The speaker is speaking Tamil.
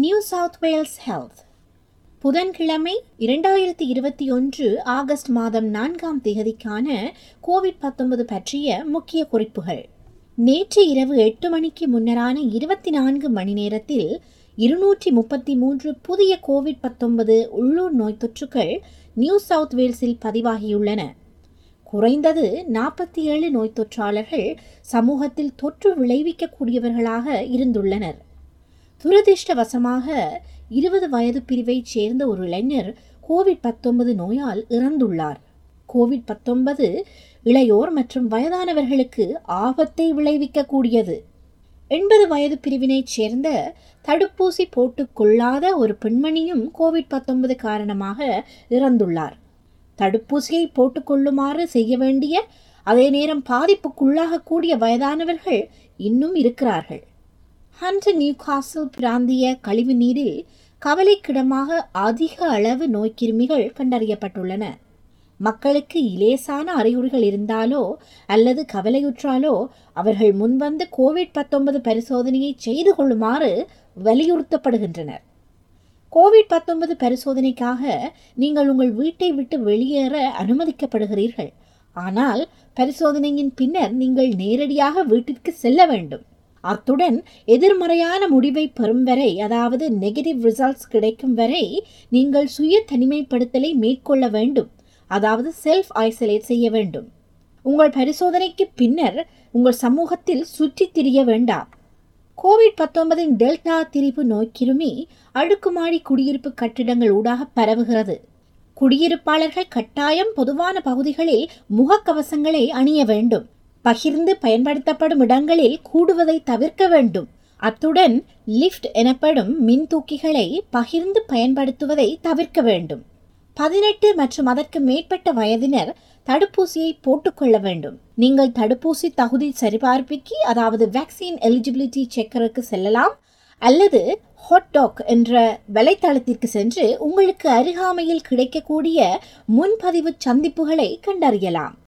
நியூ சவுத் வேல்ஸ் ஹெல்த் புதன்கிழமை இரண்டாயிரத்தி இருபத்தி ஒன்று ஆகஸ்ட் மாதம் நான்காம் தேதிக்கான கோவிட் பத்தொன்பது பற்றிய முக்கிய குறிப்புகள் நேற்று இரவு எட்டு மணிக்கு முன்னரான இருபத்தி நான்கு மணி நேரத்தில் இருநூற்றி முப்பத்தி மூன்று புதிய கோவிட் பத்தொன்பது உள்ளூர் நோய் தொற்றுகள் நியூ சவுத் வேல்ஸில் பதிவாகியுள்ளன குறைந்தது நாற்பத்தி ஏழு நோய் தொற்றாளர்கள் சமூகத்தில் தொற்று விளைவிக்கக்கூடியவர்களாக இருந்துள்ளனர் துரதிர்ஷ்டவசமாக இருபது வயது பிரிவைச் சேர்ந்த ஒரு இளைஞர் கோவிட் பத்தொன்பது நோயால் இறந்துள்ளார் கோவிட் பத்தொன்பது இளையோர் மற்றும் வயதானவர்களுக்கு ஆபத்தை விளைவிக்கக்கூடியது எண்பது வயது பிரிவினைச் சேர்ந்த தடுப்பூசி போட்டுக்கொள்ளாத ஒரு பெண்மணியும் கோவிட் பத்தொன்பது காரணமாக இறந்துள்ளார் தடுப்பூசியை போட்டுக்கொள்ளுமாறு செய்ய வேண்டிய அதே நேரம் பாதிப்புக்குள்ளாகக்கூடிய வயதானவர்கள் இன்னும் இருக்கிறார்கள் ஹண்டர் நியூ காசல் பிராந்திய கழிவு நீரில் கவலைக்கிடமாக அதிக அளவு நோய்க்கிருமிகள் கண்டறியப்பட்டுள்ளன மக்களுக்கு இலேசான அறிகுறிகள் இருந்தாலோ அல்லது கவலையுற்றாலோ அவர்கள் முன்வந்து கோவிட் பத்தொன்பது பரிசோதனையை செய்து கொள்ளுமாறு வலியுறுத்தப்படுகின்றனர் கோவிட் பத்தொன்பது பரிசோதனைக்காக நீங்கள் உங்கள் வீட்டை விட்டு வெளியேற அனுமதிக்கப்படுகிறீர்கள் ஆனால் பரிசோதனையின் பின்னர் நீங்கள் நேரடியாக வீட்டிற்கு செல்ல வேண்டும் அத்துடன் எதிர்மறையான முடிவை பெறும் வரை அதாவது நெகட்டிவ் ரிசல்ட்ஸ் கிடைக்கும் வரை நீங்கள் சுய தனிமைப்படுத்தலை மேற்கொள்ள வேண்டும் அதாவது செல்ஃப் ஐசோலேட் செய்ய வேண்டும் உங்கள் பரிசோதனைக்கு பின்னர் உங்கள் சமூகத்தில் சுற்றித் திரிய வேண்டாம் கோவிட் பத்தொன்பதின் டெல்டா திரிபு நோய்க்கிருமி அடுக்குமாடி குடியிருப்பு கட்டிடங்கள் ஊடாக பரவுகிறது குடியிருப்பாளர்கள் கட்டாயம் பொதுவான பகுதிகளில் முகக்கவசங்களை அணிய வேண்டும் பகிர்ந்து பயன்படுத்தப்படும் இடங்களில் கூடுவதை தவிர்க்க வேண்டும் அத்துடன் லிஃப்ட் எனப்படும் மின் தூக்கிகளை பகிர்ந்து பயன்படுத்துவதை தவிர்க்க வேண்டும் பதினெட்டு மற்றும் அதற்கு மேற்பட்ட வயதினர் தடுப்பூசியை போட்டுக்கொள்ள வேண்டும் நீங்கள் தடுப்பூசி தகுதி சரிபார்ப்பிக்கு அதாவது வேக்சின் எலிஜிபிலிட்டி செக்கருக்கு செல்லலாம் அல்லது ஹாட்டாக் என்ற வலைத்தளத்திற்கு சென்று உங்களுக்கு அருகாமையில் கிடைக்கக்கூடிய முன்பதிவு சந்திப்புகளை கண்டறியலாம்